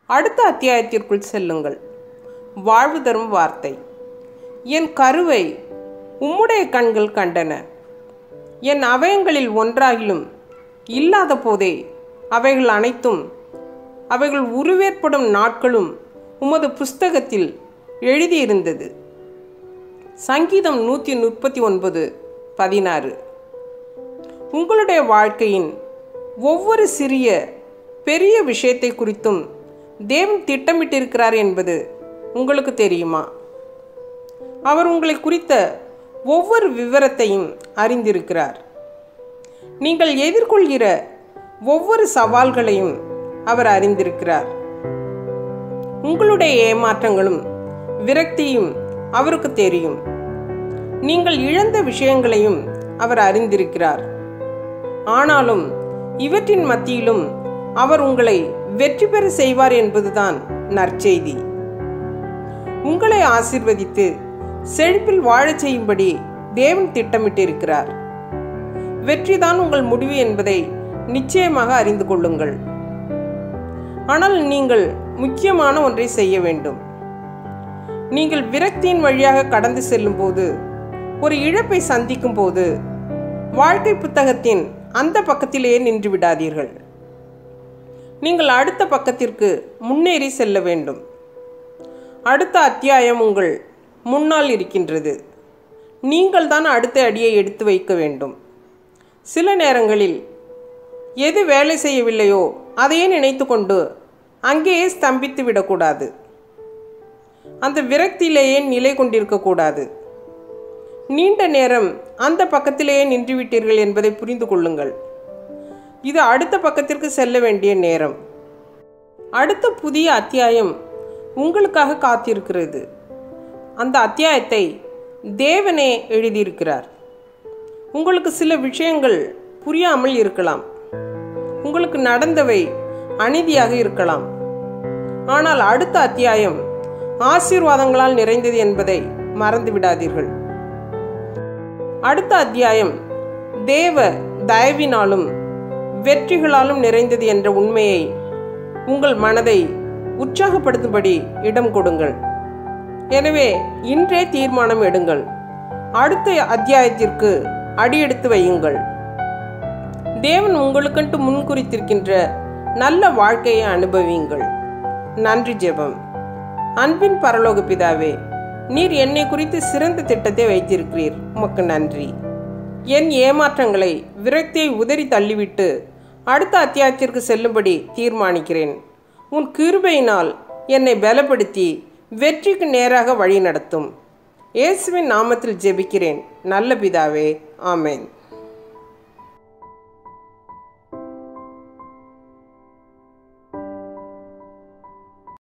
அடுத்த அத்தியாயத்திற்குள் செல்லுங்கள் வாழ்வு தரும் வார்த்தை என் கருவை உம்முடைய கண்கள் கண்டன என் அவயங்களில் ஒன்றாகிலும் இல்லாத போதே அவைகள் அனைத்தும் அவைகள் உருவேற்படும் நாட்களும் உமது புஸ்தகத்தில் எழுதியிருந்தது சங்கீதம் நூற்றி முப்பத்தி ஒன்பது பதினாறு உங்களுடைய வாழ்க்கையின் ஒவ்வொரு சிறிய பெரிய விஷயத்தை குறித்தும் தேவன் திட்டமிட்டிருக்கிறார் என்பது உங்களுக்கு தெரியுமா அவர் உங்களை குறித்த ஒவ்வொரு விவரத்தையும் அறிந்திருக்கிறார் நீங்கள் எதிர்கொள்கிற ஒவ்வொரு சவால்களையும் அவர் அறிந்திருக்கிறார் உங்களுடைய ஏமாற்றங்களும் விரக்தியும் அவருக்கு தெரியும் நீங்கள் இழந்த விஷயங்களையும் அவர் அறிந்திருக்கிறார் ஆனாலும் இவற்றின் மத்தியிலும் அவர் உங்களை வெற்றி பெற செய்வார் என்பதுதான் நற்செய்தி உங்களை ஆசிர்வதித்து செழிப்பில் வாழச் செய்யும்படி தேவன் திட்டமிட்டிருக்கிறார் வெற்றிதான் உங்கள் முடிவு என்பதை நிச்சயமாக அறிந்து கொள்ளுங்கள் ஆனால் நீங்கள் முக்கியமான ஒன்றை செய்ய வேண்டும் நீங்கள் விரக்தியின் வழியாக கடந்து செல்லும் போது ஒரு இழப்பை சந்திக்கும் போது வாழ்க்கை புத்தகத்தின் அந்த பக்கத்திலேயே நின்று விடாதீர்கள் நீங்கள் அடுத்த பக்கத்திற்கு முன்னேறி செல்ல வேண்டும் அடுத்த அத்தியாயம் உங்கள் முன்னால் இருக்கின்றது நீங்கள் தான் அடுத்த அடியை எடுத்து வைக்க வேண்டும் சில நேரங்களில் எது வேலை செய்யவில்லையோ அதையே நினைத்து கொண்டு அங்கேயே ஸ்தம்பித்து விடக்கூடாது அந்த விரக்தியிலேயே நிலை கொண்டிருக்கக்கூடாது நீண்ட நேரம் அந்த பக்கத்திலேயே நின்றுவிட்டீர்கள் என்பதை புரிந்து கொள்ளுங்கள் இது அடுத்த பக்கத்திற்கு செல்ல வேண்டிய நேரம் அடுத்த புதிய அத்தியாயம் உங்களுக்காக காத்திருக்கிறது அந்த அத்தியாயத்தை தேவனே எழுதியிருக்கிறார் உங்களுக்கு சில விஷயங்கள் புரியாமல் இருக்கலாம் உங்களுக்கு நடந்தவை அநீதியாக இருக்கலாம் ஆனால் அடுத்த அத்தியாயம் ஆசீர்வாதங்களால் நிறைந்தது என்பதை மறந்து விடாதீர்கள் அடுத்த அத்தியாயம் தேவ தயவினாலும் வெற்றிகளாலும் நிறைந்தது என்ற உண்மையை உங்கள் மனதை உற்சாகப்படுத்தும்படி இடம் கொடுங்கள் எனவே இன்றே தீர்மானம் எடுங்கள் அடுத்த அத்தியாயத்திற்கு அடியெடுத்து வையுங்கள் தேவன் உங்களுக்கென்று முன்குறித்திருக்கின்ற நல்ல வாழ்க்கையை அனுபவியுங்கள் நன்றி ஜெபம் அன்பின் பரலோக பிதாவே நீர் என்னை குறித்து சிறந்த திட்டத்தை வைத்திருக்கிறீர் உமக்கு நன்றி என் ஏமாற்றங்களை விரக்தியை உதறி தள்ளிவிட்டு அடுத்த அத்தியாயத்திற்கு செல்லும்படி தீர்மானிக்கிறேன் உன் கிருபையினால் என்னை பலப்படுத்தி வெற்றிக்கு நேராக வழி நடத்தும் இயேசுவின் நாமத்தில் ஜெபிக்கிறேன் நல்ல பிதாவே ஆமேன்